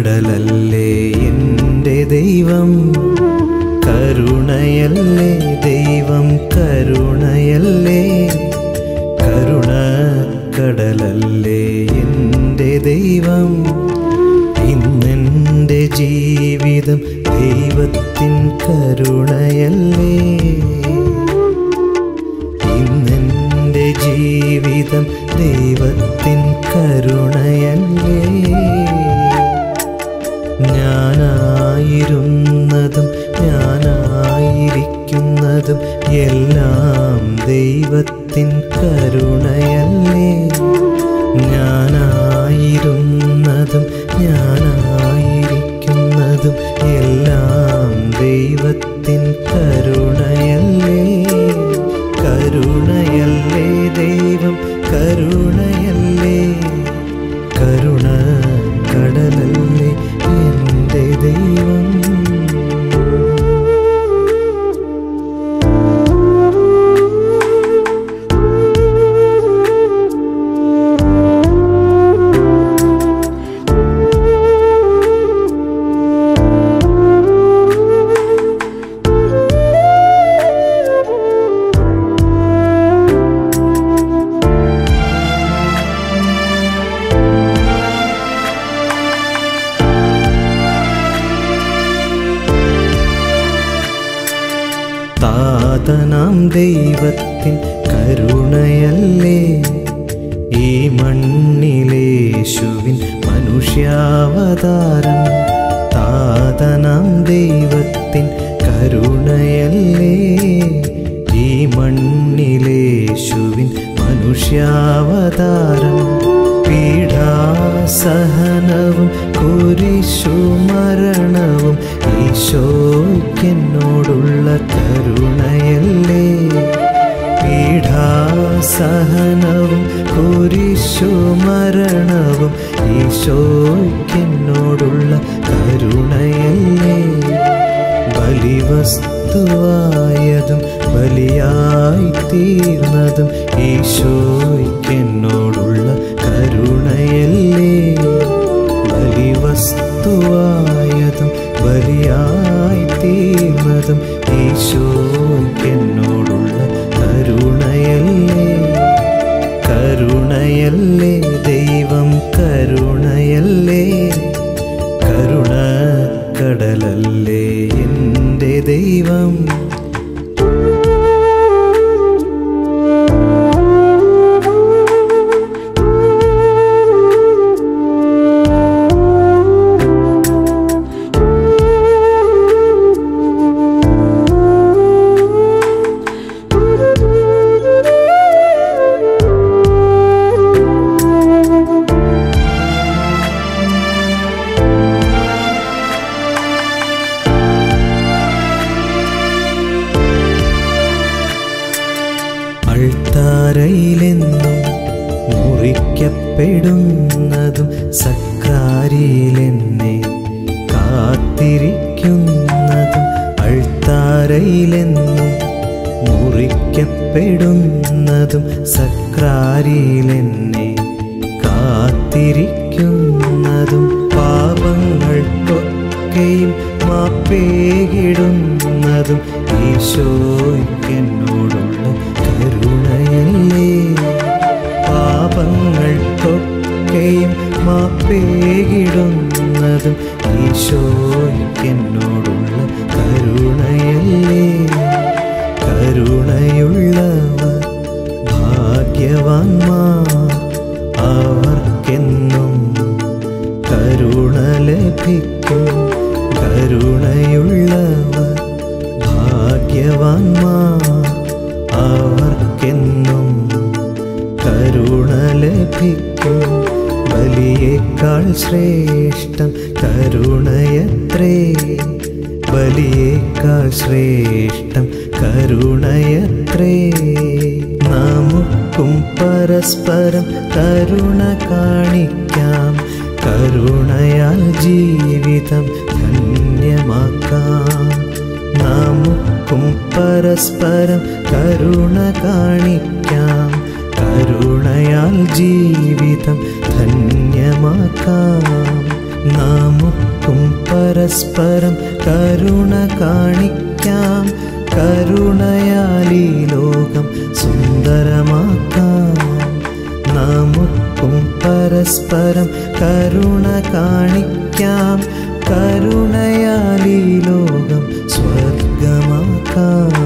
കടലല്ലേ എൻ്റെ ദൈവം കരുണയല്ലേ ദൈവം കരുണയല്ലേ കരുണ കടലല്ലേ എൻ്റെ ദൈവം ഇന്നെൻ്റെ ജീവിതം ദൈവത്തിൻ കരുണയല്ലേ ഇന്നെൻ്റെ ജീവിതം ദൈവത്തിൻ കരുണയല്ലേ ഞാനായിരുന്നതും ഞാനായിരിക്കുന്നതും എല്ലാം ദൈവത്തിൻ കരുണയല്ലേ ഞാനായിരുന്നതും ഞാനായിരിക്കുന്നതും എല്ലാം ദൈവത്തിൻ കരുണയല്ലേ കരുണയല്ലേ ദൈവം കരുണയല്ലേ കരുണ കടലല്ലേ എൻ്റെ ദൈവം താതനാം ദൈവത്തിൻ കരുണയല്ലേ ഈ മണ്ണിലേശുവിൻ മനുഷ്യാവതാരം താതനാം ദൈവത്തിൻ കരുണയല്ലേ ഈ മണ്ണിലേശുവിൻ മനുഷ്യാവതാരം പീഡാസഹനവും കുരിശുമരണവും ഈശോയ്ക്കെന്നോടുള്ള കരുണയല്ലേ പീഡാസഹനവും കുരിശുമരണവും ഈശോയ്ക്കെന്നോടുള്ള കരുണയല്ലേ ബലിവസ്തുവായതും ബലിയായി തീർന്നതും ഈശോയ്ക്കെന്നോടുള്ള കരുണയല്ലേ ബലിവസ്തുവായതും ബലിയായി തീർന്നതും ഈശോയ്ക്കെന്നോടുള്ള കരുണയല്ലേ കരുണയല്ലേ ദൈവം കരുണയല്ലേ കരുണ കടലല്ലേ എൻ്റെ ദൈവം അൾത്താരയിലെന്നും മുറിക്കപ്പെടുന്നതും സക്കാരിയിലെന്നെ കാത്തിരിക്കുന്നതും അൾത്താരയിലെന്നും മുറിക്കപ്പെടുന്നതും സക്രാരിയിലെന്നെ കാത്തിരിക്കുന്നതും പാപങ്ങൾക്കൊക്കെയും മാപ്പേകിടുന്നതും ഈശോയ്ക്കെന്നോടുള്ള കരുണയല്ലേ പാപങ്ങൾക്കൊക്കെയും മാപ്പേകിടുന്നതും ഈശോയ്ക്കെന്നോടുള്ള കരുണയല്ലേ കരുണയുള്ളവർ ഭാഗ്യവാന്മാർ അവർക്കെന്നും കരുണ ലഭിക്കും കരുണയുള്ളവർ ഭാഗ്യവാന്മാർ അവർക്കെന്നും കരുണ ലഭിക്കും ബലിയേക്കാൾ ശ്രേഷ്ഠം കരുണയത്രേ ബലിയേക്കാൾ ശ്രേഷ്ഠം കരുണയത്രേ നമുക്കും പരസ്പരം കരുണ കാണിക്കാം കരുണയാൽ ജീവിതം ധന്യമാക്കാം നമുക്കും പരസ്പരം കരുണ കാണിക്കാം കരുണയാൽ ജീവിതം ധന്യമാക്കാം നമുക്കും പരസ്പരം കരുണ കാണിക്കാം കരുണയാൽ ഈ ലോകം സുന്ദരമാക്കാം നമുക്കും പരസ്പരം കരുണ കാണിക്കാം കരുണയാൽ ഈ ലോകം സ്വർഗമാക്കാം